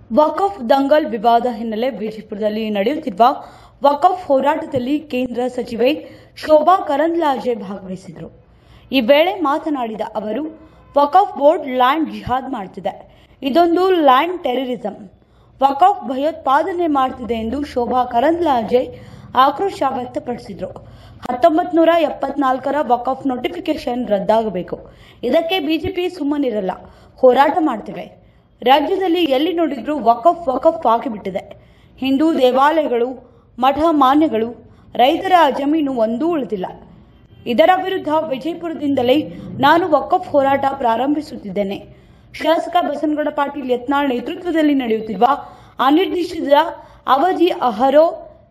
ವಕಫ್ ದಂಗಲ್ ವಿವಾದ ಹಿನ್ನೆಲೆ ವಿಜಯಪುರದಲ್ಲಿ ನಡೆಯುತ್ತಿರುವ ವಕಫ್ ಹೋರಾಟದಲ್ಲಿ ಕೇಂದ್ರ ಸಚಿವೆ ಶೋಭಾ ಕರಂದ್ಲಾಜೆ ಭಾಗವಹಿಸಿದರು ಈ ವೇಳೆ ಮಾತನಾಡಿದ ಅವರು ವಕಫ್ ಬೋರ್ಡ್ ಲ್ಯಾಂಡ್ ಜಿಹಾದ್ ಮಾಡ್ತಿದೆ ಇದೊಂದು ಲ್ಯಾಂಡ್ ಟೆರರಿಸಂ ವಕಫ್ ಭಯೋತ್ಪಾದನೆ ಮಾಡ್ತಿದೆ ಎಂದು ಶೋಭಾ ಕರಂದ್ಲಾಜೆ ಆಕ್ರೋಶ ವ್ಯಕ್ತಪಡಿಸಿದರು ಹತ್ತೊಂಬತ್ತು ನೂರ ಎಪ್ಪತ್ನಾಲ್ಕರ ವಕಫ್ ನೋಟಿಫಿಕೇಶನ್ ರದ್ದಾಗಬೇಕು ಇದಕ್ಕೆ ಬಿಜೆಪಿ ಸುಮ್ಮನಿರಲ್ಲ ಹೋರಾಟ ಮಾಡ್ತಿವೆ ರಾಜ್ಯದಲ್ಲಿ ಎಲ್ಲಿ ನೋಡಿದ್ರೂ ವಕಫ್ ವಕಫ್ ಆಗಿಬಿಟ್ಟಿದೆ ಹಿಂದೂ ದೇವಾಲಯಗಳು ಮಠ ಮಾನ್ಯಗಳು ರೈತರ ಜಮೀನು ಒಂದೂ ಉಳಿದಿಲ್ಲ ಇದರ ವಿರುದ್ಧ ವಿಜಯಪುರದಿಂದಲೇ ನಾನು ವಕಫ್ ಹೋರಾಟ ಪ್ರಾರಂಭಿಸುತ್ತಿದ್ದೇನೆ ಶಾಸಕ ಬಸನಗೌಡ ಪಾಟೀಲ್ ಯತ್ನಾಳ್ ನೇತೃತ್ವದಲ್ಲಿ ನಡೆಯುತ್ತಿರುವ ಅನಿರ್ದಿಷ್ಟ ಅವಧಿ ಅಹರೋ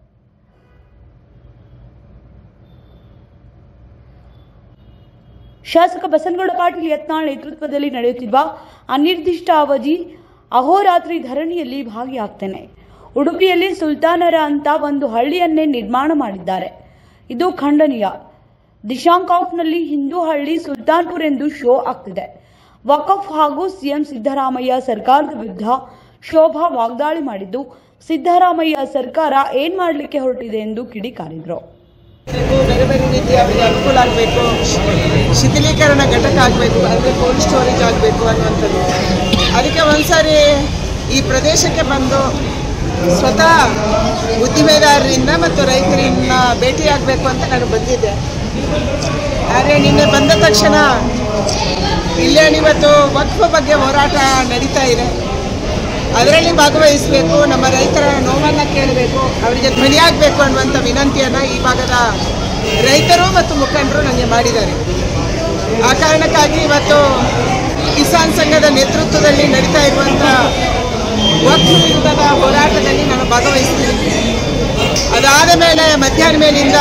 ಶಾಸಕ ಬಸನಗೌಡ ಪಾಟೀಲ್ ಯತ್ನಾಳ್ ನೇತೃತ್ವದಲ್ಲಿ ನಡೆಯುತ್ತಿರುವ ಅನಿರ್ದಿಷ್ಟ ಅವಧಿ ಅಹೋರಾತ್ರಿ ಧರಣಿಯಲ್ಲಿ ಭಾಗಿಯಾಗ್ತೇನೆ ಉಡುಪಿಯಲ್ಲಿ ಸುಲ್ತಾನರ ಅಂತ ಒಂದು ಹಳ್ಳಿಯನ್ನೇ ನಿರ್ಮಾಣ ಮಾಡಿದ್ದಾರೆ ಇದು ಖಂಡನೀಯ ದಿಶಾಂಕ್ ಆಫ್ನಲ್ಲಿ ಹಿಂದೂ ಹಳ್ಳಿ ಸುಲ್ತಾನ್ಪುರ್ ಎಂದು ಶೋ ಆಗ್ತಿದೆ ವಕಫ್ ಹಾಗೂ ಸಿಎಂ ಸಿದ್ದರಾಮಯ್ಯ ಸರ್ಕಾರದ ವಿರುದ್ಧ ಶೋಭಾ ವಾಗ್ದಾಳಿ ಮಾಡಿದ್ದು ಸಿದ್ದರಾಮಯ್ಯ ಸರ್ಕಾರ ಏನ್ ಮಾಡಲಿಕ್ಕೆ ಹೊರಟಿದೆ ಎಂದು ಕಿಡಿಕಾರಿದ್ರು ಬೇರೆ ಬೇರೆ ರೀತಿ ಅವರಿಗೆ ಅನುಕೂಲ ಆಗಬೇಕು ಶಿಥಿಲೀಕರಣ ಘಟಕ ಆಗಬೇಕು ಅಂದರೆ ಕೋಲ್ಡ್ ಸ್ಟೋರೇಜ್ ಆಗಬೇಕು ಅನ್ನುವಂಥದ್ದು ಅದಕ್ಕೆ ಒಂದ್ಸಾರಿ ಈ ಪ್ರದೇಶಕ್ಕೆ ಬಂದು ಸ್ವತಃ ಉದ್ದಿಮೆದಾರರಿಂದ ಮತ್ತು ರೈತರಿಂದ ಭೇಟಿಯಾಗಬೇಕು ಅಂತ ನಾನು ಬಂದಿದ್ದೆ ಆದರೆ ನಿನ್ನೆ ಬಂದ ತಕ್ಷಣ ಇಲ್ಲೇನಿವತ್ತು ವಕ್ಫ ಬಗ್ಗೆ ಹೋರಾಟ ನಡೀತಾ ಇದೆ ಅದರಲ್ಲಿ ಭಾಗವಹಿಸಬೇಕು ನಮ್ಮ ರೈತರ ನೋವನ್ನು ಕೇಳಬೇಕು ಅವರಿಗೆ ಧ್ವನಿಯಾಗಬೇಕು ಅನ್ನುವಂಥ ವಿನಂತಿಯನ್ನು ಈ ಭಾಗದ ರೈತರು ಮತ್ತು ಮುಖಂಡರು ನನಗೆ ಮಾಡಿದ್ದಾರೆ ಆ ಕಾರಣಕ್ಕಾಗಿ ಇವತ್ತು ಕಿಸಾನ್ ಸಂಘದ ನೇತೃತ್ವದಲ್ಲಿ ನಡೀತಾ ಇರುವಂಥ ವಕ್ಫ್ ವಿರುದ್ಧದ ಹೋರಾಟದಲ್ಲಿ ನಾನು ಭಾಗವಹಿಸ್ತೀನಿ ಅದಾದ ಮೇಲೆ ಮಧ್ಯಾಹ್ನ ಮೇಲಿಂದ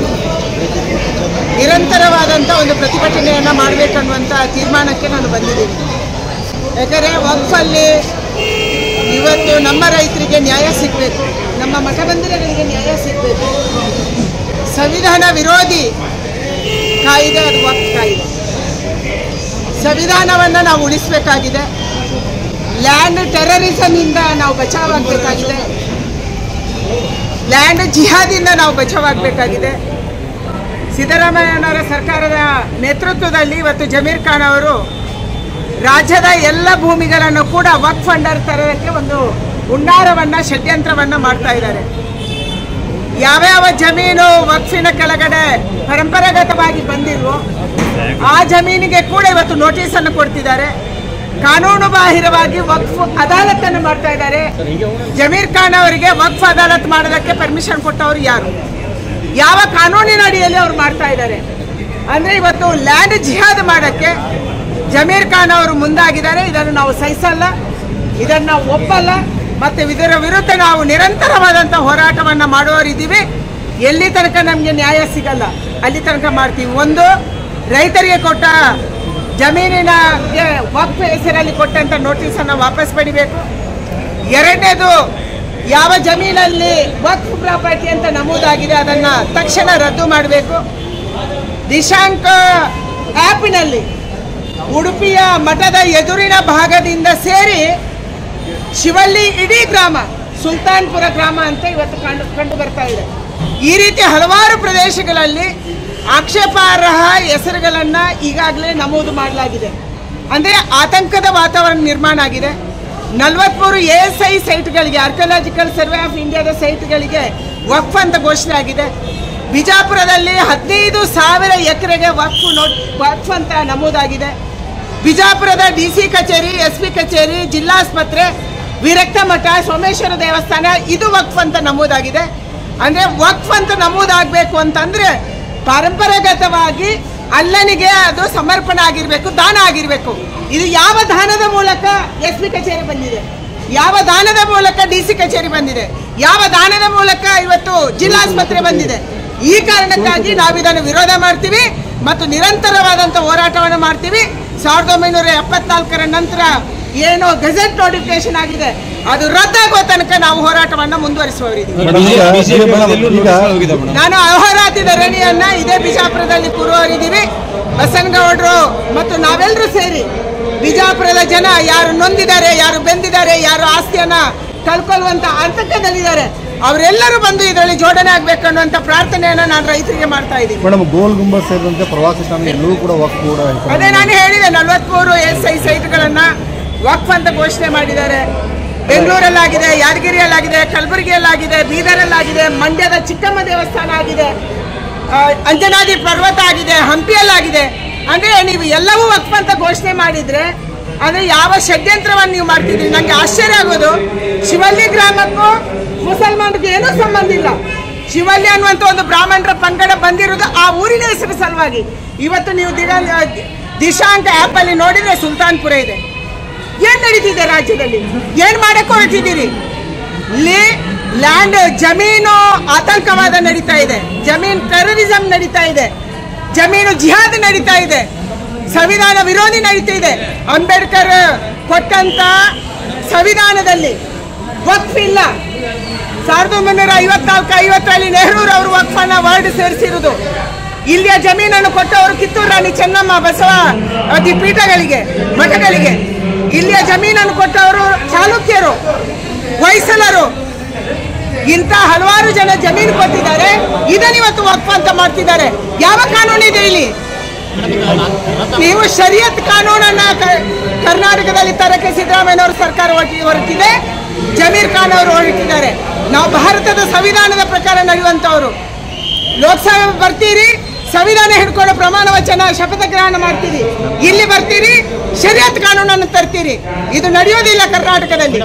ನಿರಂತರವಾದಂಥ ಒಂದು ಪ್ರತಿಭಟನೆಯನ್ನು ಮಾಡಬೇಕನ್ನುವಂಥ ತೀರ್ಮಾನಕ್ಕೆ ನಾನು ಬಂದಿದ್ದೀನಿ ಯಾಕಂದರೆ ವಕ್ಫಲ್ಲಿ ಇವತ್ತು ನಮ್ಮ ರೈತರಿಗೆ ನ್ಯಾಯ ಸಿಗಬೇಕು ನಮ್ಮ ಮಠಬಂಧನಗಳಿಗೆ ನ್ಯಾಯ ಸಿಗಬೇಕು ಸಂವಿಧಾನ ವಿರೋಧಿ ಕಾಯಿದೆ ಅದು ವಕ್ಫ್ ಕಾಯಿದೆ ಸಂವಿಧಾನವನ್ನು ನಾವು ಉಳಿಸಬೇಕಾಗಿದೆ ಲ್ಯಾಂಡ್ ಟೆರರಿಸಮ್ನಿಂದ ನಾವು ಬಚಾವಾಗಬೇಕಾಗಿದೆ ಲ್ಯಾಂಡ್ ಜಿಹಾದಿಂದ ನಾವು ಬಚಾವಾಗಬೇಕಾಗಿದೆ ಸಿದ್ದರಾಮಯ್ಯನವರ ಸರ್ಕಾರದ ನೇತೃತ್ವದಲ್ಲಿ ಇವತ್ತು ಜಮೀರ್ ಖಾನ್ ಅವರು ರಾಜ್ಯದ ಎಲ್ಲ ಭೂಮಿಗಳನ್ನು ಕೂಡ ವಕ್ಫ್ ಅಂಡರ್ ತರೋದಕ್ಕೆ ಒಂದು ಹುನ್ನಾರವನ್ನು ಷಡ್ಯಂತ್ರವನ್ನು ಮಾಡ್ತಾ ಇದ್ದಾರೆ ಯಾವ್ಯಾವ ಜಮೀನು ವಕ್ಫಿನ ಕೆಳಗಡೆ ಪರಂಪರಾಗತವಾಗಿ ಬಂದಿಲ್ವೋ ಆ ಜಮೀನಿಗೆ ಕೂಡ ಇವತ್ತು ನೋಟಿಸನ್ನು ಕೊಡ್ತಿದ್ದಾರೆ ಕಾನೂನು ಬಾಹಿರವಾಗಿ ವಕ್ಫ್ ಅದಾಲತನ್ನು ಮಾಡ್ತಾ ಇದ್ದಾರೆ ಜಮೀರ್ ಖಾನ್ ಅವರಿಗೆ ವಕ್ಫ್ ಅದಾಲತ್ ಮಾಡೋದಕ್ಕೆ ಪರ್ಮಿಷನ್ ಕೊಟ್ಟವರು ಯಾರು ಯಾವ ಕಾನೂನಿನ ಅಡಿಯಲ್ಲಿ ಅವ್ರು ಮಾಡ್ತಾ ಇದ್ದಾರೆ ಅಂದರೆ ಇವತ್ತು ಲ್ಯಾಂಡ್ ಜಿಹಾದ್ ಮಾಡೋಕ್ಕೆ ಜಮೀರ್ ಖಾನ್ ಅವರು ಮುಂದಾಗಿದ್ದಾರೆ ಇದನ್ನು ನಾವು ಸಹಿಸಲ್ಲ ಇದನ್ನು ನಾವು ಒಪ್ಪಲ್ಲ ಮತ್ತು ಇದರ ವಿರುದ್ಧ ನಾವು ನಿರಂತರವಾದಂಥ ಹೋರಾಟವನ್ನು ಮಾಡುವವರಿದ್ದೀವಿ ಎಲ್ಲಿ ತನಕ ನಮಗೆ ನ್ಯಾಯ ಸಿಗಲ್ಲ ಅಲ್ಲಿ ತನಕ ಮಾಡ್ತೀವಿ ಒಂದು ರೈತರಿಗೆ ಕೊಟ್ಟ ಜಮೀನಿನ ವಕ್ಫ್ ಹೆಸರಲ್ಲಿ ಕೊಟ್ಟಂಥ ನೋಟಿಸನ್ನು ವಾಪಸ್ ಪಡಿಬೇಕು ಎರಡನೇದು ಯಾವ ಜಮೀನಲ್ಲಿ ವಕ್ಫ್ ಪ್ರಾಪರ್ಟಿ ಅಂತ ನಮೂದಾಗಿದೆ ಅದನ್ನು ತಕ್ಷಣ ರದ್ದು ಮಾಡಬೇಕು ದಿಶಾಂಕ ಆ್ಯಪಿನಲ್ಲಿ ಉಡುಪಿಯ ಮಠದ ಎದುರಿನ ಭಾಗದಿಂದ ಸೇರಿ ಶಿವಳ್ಳಿ ಇಡೀ ಗ್ರಾಮ ಸುಲ್ತಾನ್ಪುರ ಗ್ರಾಮ ಅಂತ ಇವತ್ತು ಕಂಡು ಕಂಡು ಬರ್ತಾ ಇದೆ ಈ ರೀತಿ ಹಲವಾರು ಪ್ರದೇಶಗಳಲ್ಲಿ ಆಕ್ಷೇಪಾರ್ಹ ಹೆಸರುಗಳನ್ನು ಈಗಾಗಲೇ ನಮೂದು ಮಾಡಲಾಗಿದೆ ಅಂದರೆ ಆತಂಕದ ವಾತಾವರಣ ನಿರ್ಮಾಣ ಆಗಿದೆ ನಲವತ್ತ್ಮೂರು ಎ ಎಸ್ ಐ ಸೈಟ್ಗಳಿಗೆ ಆರ್ಕಿಯಾಲಜಿಕಲ್ ಸರ್ವೆ ಆಫ್ ಇಂಡಿಯಾದ ಸೈಟ್ಗಳಿಗೆ ವಕ್ಫ್ ಅಂತ ಘೋಷಣೆ ಆಗಿದೆ ಬಿಜಾಪುರದಲ್ಲಿ ಹದಿನೈದು ಸಾವಿರ ಎಕರೆಗೆ ವಕ್ಫ್ ನೋಟ್ ವಕ್ಫ್ ಅಂತ ನಮೂದಾಗಿದೆ ಬಿಜಾಪುರದ ಡಿ ಸಿ ಕಚೇರಿ ಎಸ್ ಪಿ ಕಚೇರಿ ಜಿಲ್ಲಾಸ್ಪತ್ರೆ ವಿರಕ್ತ ಮಠ ಸೋಮೇಶ್ವರ ದೇವಸ್ಥಾನ ಇದು ವಕ್ಫ್ ಅಂತ ನಮೂದಾಗಿದೆ ಅಂದರೆ ವಕ್ಫ್ ಅಂತ ನಮೂದಾಗಬೇಕು ಅಂತಂದರೆ ಪರಂಪರಾಗತವಾಗಿ ಅಲ್ಲನಿಗೆ ಅದು ಸಮರ್ಪಣೆ ಆಗಿರಬೇಕು ದಾನ ಆಗಿರಬೇಕು ಇದು ಯಾವ ದಾನದ ಮೂಲಕ ಎಸ್ ಪಿ ಕಚೇರಿ ಬಂದಿದೆ ಯಾವ ದಾನದ ಮೂಲಕ ಡಿ ಸಿ ಕಚೇರಿ ಬಂದಿದೆ ಯಾವ ದಾನದ ಮೂಲಕ ಇವತ್ತು ಜಿಲ್ಲಾಸ್ಪತ್ರೆ ಬಂದಿದೆ ಈ ಕಾರಣಕ್ಕಾಗಿ ನಾವು ಇದನ್ನು ವಿರೋಧ ಮಾಡ್ತೀವಿ ಮತ್ತು ನಿರಂತರವಾದಂಥ ಹೋರಾಟವನ್ನು ಮಾಡ್ತೀವಿ ಸಾವಿರದ ಒಂಬೈನೂರ ಎಪ್ಪತ್ನಾಲ್ಕರ ನಂತರ ಏನು ಗೆಜೆಟ್ ನೋಟಿಫಿಕೇಶನ್ ಆಗಿದೆ ಅದು ರದ್ದಾಗುವ ತನಕ ನಾವು ಹೋರಾಟವನ್ನು ಮುಂದುವರಿಸುವವರಿದ್ದೀವಿ ನಾನು ಅಹೋರಾತ್ರಿ ಧರಣಿಯನ್ನ ಇದೇ ಬಿಜಾಪುರದಲ್ಲಿ ಕೂರುವವರಿದ್ದೀವಿ ಬಸನಗೌಡರು ಮತ್ತು ನಾವೆಲ್ಲರೂ ಸೇರಿ ಬಿಜಾಪುರದ ಜನ ಯಾರು ನೊಂದಿದ್ದಾರೆ ಯಾರು ಬೆಂದಿದ್ದಾರೆ ಯಾರು ಆಸ್ತಿಯನ್ನ ಕಳ್ಕೊಳ್ಳುವಂತ ಆತಂಕದಲ್ಲಿದ್ದಾರೆ ಅವರೆಲ್ಲರೂ ಬಂದು ಇದರಲ್ಲಿ ಜೋಡಣೆ ಆಗ್ಬೇಕು ಅನ್ನುವಂತ ಪ್ರಾರ್ಥನೆಯನ್ನ ನಾನು ರೈತರಿಗೆ ಮಾಡ್ತಾ ಇದ್ದೀನಿ ಮೇಡಮ್ ಗೋಲ್ ಗುಂಬಸ್ ಸೇರಿದಂತೆ ಪ್ರವಾಸಿ ತಾಣ ಎಲ್ಲವೂ ಕೂಡ ವಕ್ ಕೂಡ ಅದೇ ನಾನು ಹೇಳಿದೆ ನಲವತ್ಮೂರು ಎಸ್ ಐ ಸೈಟ್ಗಳನ್ನ ವಕ್ಫ್ ಅಂತ ಘೋಷಣೆ ಮಾಡಿದ್ದಾರೆ ಬೆಂಗಳೂರಲ್ಲಾಗಿದೆ ಯಾದಗಿರಿಯಲ್ಲಾಗಿದೆ ಕಲಬುರಗಿಯಲ್ಲಾಗಿದೆ ಬೀದರಲ್ಲಾಗಿದೆ ಮಂಡ್ಯದ ಚಿಕ್ಕಮ್ಮ ದೇವಸ್ಥಾನ ಆಗಿದೆ ಆ, ಅಂಜನಾದ್ರಿ ಪರ್ವತ ಆಗಿದೆ ಹಂಪಿಯಲ್ಲಾಗಿದೆ ಅಂದ್ರೆ ನೀವು ಎಲ್ಲವೂ ವಕ್ಫ್ ಅಂತ ಘೋಷಣೆ ಮಾಡಿದ್ರೆ ಅಂದ್ರೆ ಯಾವ ಷಡ್ಯಂತ್ರವನ್ನು ನೀವು ಮಾಡ್ತಿದ್ರಿ ನಂಗೆ ಆಶ್ಚರ್ಯ ಆಗೋದು ಶಿವಲ್ಲಿ ಗ್ರಾಮಕ್ಕೂ ಮುಸಲ್ಮಾನರಿಗೂ ಏನೂ ಸಂಬಂಧ ಇಲ್ಲ ಶಿವಲ್ಯ ಅನ್ನುವಂಥ ಒಂದು ಬ್ರಾಹ್ಮಣರ ಪಂಗಡ ಬಂದಿರೋದು ಆ ಊರಿನ ಹೆಸರು ಸಲುವಾಗಿ ಇವತ್ತು ನೀವು ದಿನ ದಿಶಾಂಕ ಆ್ಯಪ್ ಅಲ್ಲಿ ನೋಡಿದ್ರೆ ಸುಲ್ತಾನ್ಪುರ ಇದೆ ಏನ್ ನಡೀತಿದೆ ರಾಜ್ಯದಲ್ಲಿ ಏನ್ ಮಾಡಕ್ಕೆ ಹೊರಟಿದ್ದೀರಿ ಇಲ್ಲಿ ಲ್ಯಾಂಡ್ ಜಮೀನು ಆತಂಕವಾದ ನಡೀತಾ ಇದೆ ಜಮೀನು ಟೆರರಿಸಂ ನಡೀತಾ ಇದೆ ಜಮೀನು ಜಿಹಾದ್ ನಡೀತಾ ಇದೆ ಸಂವಿಧಾನ ವಿರೋಧಿ ನಡೀತಾ ಇದೆ ಅಂಬೇಡ್ಕರ್ ಕೊಟ್ಟಂತ ಸಂವಿಧಾನದಲ್ಲಿ ವಕ್ಫ್ ಇಲ್ಲ ಸಾವಿರದ ಒಂಬೈನೂರ ಐವತ್ನಾಲ್ಕು ಐವತ್ತರಲ್ಲಿ ನೆಹರೂರವರು ವಕ್ಫನ್ನ ವರ್ಡ್ ಸೇರಿಸಿರುವುದು ಇಲ್ಲಿಯ ಜಮೀನನ್ನು ಕೊಟ್ಟವರು ಕಿತ್ತೂರು ರಾಣಿ ಚೆನ್ನಮ್ಮ ಬಸವ ಅತಿ ಪೀಠಗಳಿಗೆ ಮಠಗಳಿಗೆ ಇಲ್ಲಿಯ ಜಮೀನನ್ನು ಕೊಟ್ಟವರು ಚಾಲುಕ್ಯರು ಹೊಯ್ಸಳರು ಇಂಥ ಹಲವಾರು ಜನ ಜಮೀನು ಕೊಟ್ಟಿದ್ದಾರೆ ಇದನ್ನ ಇವತ್ತು ವಕ್ಫ್ ಅಂತ ಮಾಡ್ತಿದ್ದಾರೆ ಯಾವ ಕಾನೂನು ಇದೆ ಇಲ್ಲಿ ನೀವು ಶರಿಯತ್ ಕಾನೂನನ್ನ ಕ- ಕರ್ನಾಟಕದಲ್ಲಿ ತರಕ್ಕೆ ಸಿದ್ದರಾಮಯ್ಯನವರ ಸರ್ಕಾರ ಹೊರಟಿ- ಹೊರಟಿದೆ ಜಮೀರ್ ಖಾನ್ ಅವರು ಹೊರಟಿದ್ದಾರೆ ನಾವು ಭಾರತದ ಸಂವಿಧಾನದ ಪ್ರಕಾರ ನಡೆಯುವಂತವರು ಲೋಕಸಭೆ ಬರ್ತೀರಿ ಸಂವಿಧಾನ ಹಿಡ್ಕೊಂಡು ಪ್ರಮಾಣ ವಚನ ಶಪಥ ಗ್ರಹಣ ಮಾಡ್ತೀರಿ ಇಲ್ಲಿ ಬರ್ತೀರಿ ಶರಿಯತ್ ಕಾನೂನನ್ನು ತರ್ತೀರಿ ಇದು ನಡೆಯೋದಿಲ್ಲ ಕರ್ನಾಟಕದಲ್ಲಿ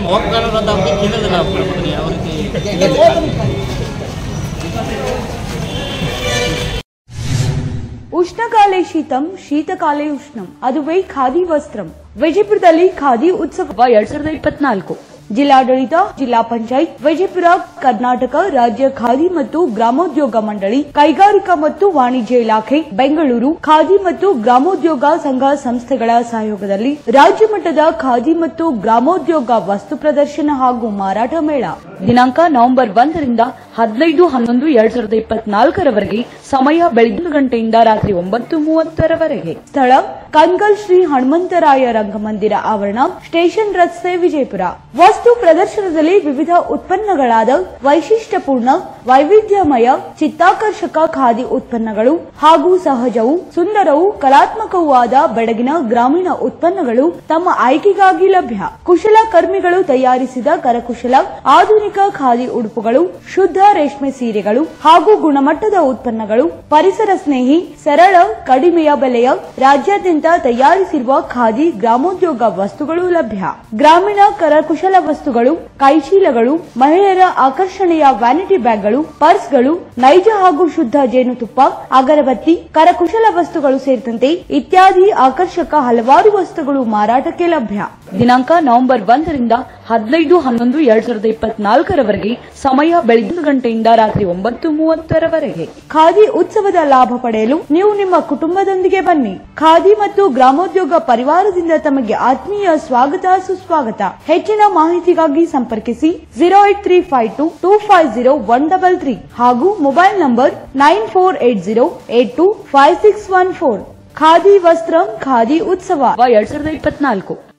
ಉಷ್ಣಕಾಲೇ ಶೀತಂ ಶೀತಕಾಲೇ ಉಷ್ಣಂ ಅದುವೇ ಖಾದಿ ವಸ್ತ್ರಂ ವಿಜಯಪುರದಲ್ಲಿ ಖಾದಿ ಉತ್ಸವ ಎರಡ್ ಸಾವಿರದ ಇಪ್ಪತ್ನಾಲ್ಕು ಜಿಲ್ಲಾಡಳಿತ ಜಿಲ್ಲಾ ಪಂಚಾಯತ್ ವಿಜಯಪುರ ಕರ್ನಾಟಕ ರಾಜ್ಯ ಖಾದಿ ಮತ್ತು ಗ್ರಾಮೋದ್ಯೋಗ ಮಂಡಳಿ ಕೈಗಾರಿಕಾ ಮತ್ತು ವಾಣಿಜ್ಯ ಇಲಾಖೆ ಬೆಂಗಳೂರು ಖಾದಿ ಮತ್ತು ಗ್ರಾಮೋದ್ಯೋಗ ಸಂಘ ಸಂಸ್ಥೆಗಳ ಸಹಯೋಗದಲ್ಲಿ ರಾಜ್ಯ ಮಟ್ಟದ ಖಾದಿ ಮತ್ತು ಗ್ರಾಮೋದ್ಯೋಗ ವಸ್ತು ಪ್ರದರ್ಶನ ಹಾಗೂ ಮಾರಾಟ ಮೇಳ ದಿನಾಂಕ ನವೆಂಬರ್ ಒಂದರಿಂದ ಹದಿನೈದು ಹನ್ನೊಂದು ಎರಡ್ ಸಾವಿರದ ಇಪ್ಪತ್ನಾಲ್ಕರವರೆಗೆ ಸಮಯ ಬೆಳಗ್ಗೆ ಗಂಟೆಯಿಂದ ರಾತ್ರಿ ಒಂಬತ್ತು ಮೂವತ್ತರವರೆಗೆ ಸ್ಥಳ ಕನ್ಗಲ್ ಶ್ರೀ ಹನುಮಂತರಾಯ ರಂಗಮಂದಿರ ಆವರಣ ಸ್ಟೇಷನ್ ರಸ್ತೆ ವಿಜಯಪುರ ವಸ್ತು ಪ್ರದರ್ಶನದಲ್ಲಿ ವಿವಿಧ ಉತ್ಪನ್ನಗಳಾದ ವೈಶಿಷ್ಟ್ಯಪೂರ್ಣ ವೈವಿಧ್ಯಮಯ ಚಿತ್ತಾಕರ್ಷಕ ಖಾದಿ ಉತ್ಪನ್ನಗಳು ಹಾಗೂ ಸಹಜವೂ ಸುಂದರವೂ ಕಲಾತ್ಮಕವೂ ಆದ ಬೆಡಗಿನ ಗ್ರಾಮೀಣ ಉತ್ಪನ್ನಗಳು ತಮ್ಮ ಆಯ್ಕೆಗಾಗಿ ಲಭ್ಯ ಕುಶಲಕರ್ಮಿಗಳು ತಯಾರಿಸಿದ ಕರಕುಶಲ ಆಧುನಿಕ ಖಾದಿ ಉಡುಪುಗಳು ಶುದ್ಧ ರೇಷ್ಮೆ ಸೀರೆಗಳು ಹಾಗೂ ಗುಣಮಟ್ಟದ ಉತ್ಪನ್ನಗಳು ಪರಿಸರ ಸ್ನೇಹಿ ಸರಳ ಕಡಿಮೆಯ ಬೆಲೆಯ ರಾಜ್ಯಾದ್ಯಂತ ತಯಾರಿಸಿರುವ ಖಾದಿ ಗ್ರಾಮೋದ್ಯೋಗ ವಸ್ತುಗಳು ಲಭ್ಯ ಗ್ರಾಮೀಣ ಕರಕುಶಲ ವಸ್ತುಗಳು ಕೈಚೀಲಗಳು ಮಹಿಳೆಯರ ಆಕರ್ಷಣೆಯ ವ್ಯಾನಿಟಿ ಬ್ಯಾಗ್ಗಳು ಪರ್ಸ್ಗಳು ನೈಜ ಹಾಗೂ ಶುದ್ಧ ಜೇನುತುಪ್ಪ ಅಗರಬತ್ತಿ ಕರಕುಶಲ ವಸ್ತುಗಳು ಸೇರಿದಂತೆ ಇತ್ಯಾದಿ ಆಕರ್ಷಕ ಹಲವಾರು ವಸ್ತುಗಳು ಮಾರಾಟಕ್ಕೆ ಲಭ್ಯ ದಿನಾಂಕ ನವೆಂಬರ್ ಒಂದರಿಂದ ಹದಿನೈದು ಹನ್ನೊಂದು ಎರಡ್ ಸಾವಿರದ ಇಪ್ಪತ್ನಾಲ್ಕರವರೆಗೆ ಸಮಯ ಬೆಳಗ್ಗೆ ಗಂಟೆಯಿಂದ ರಾತ್ರಿ ಒಂಬತ್ತು ಮೂವತ್ತರವರೆಗೆ ಖಾದಿ ಉತ್ಸವದ ಲಾಭ ಪಡೆಯಲು ನೀವು ನಿಮ್ಮ ಕುಟುಂಬದೊಂದಿಗೆ ಬನ್ನಿ ಖಾದಿ ಮತ್ತು ಗ್ರಾಮೋದ್ಯೋಗ ಪರಿವಾರದಿಂದ ತಮಗೆ ಆತ್ಮೀಯ ಸ್ವಾಗತ ಸುಸ್ವಾಗತ ಹೆಚ್ಚಿನ ಮಾಹಿತಿಗಾಗಿ ಸಂಪರ್ಕಿಸಿ zero eight three five two two five zero one double three ಹಾಗೂ mobile number nine four eight zero eight two five six one four khadi ವಸ್ತ್ರಂ ಖಾದಿ ಉತ್ಸವ ಎರಡ್ ಸಾವಿರದ ಇಪ್ಪತ್ನಾಲ್ಕು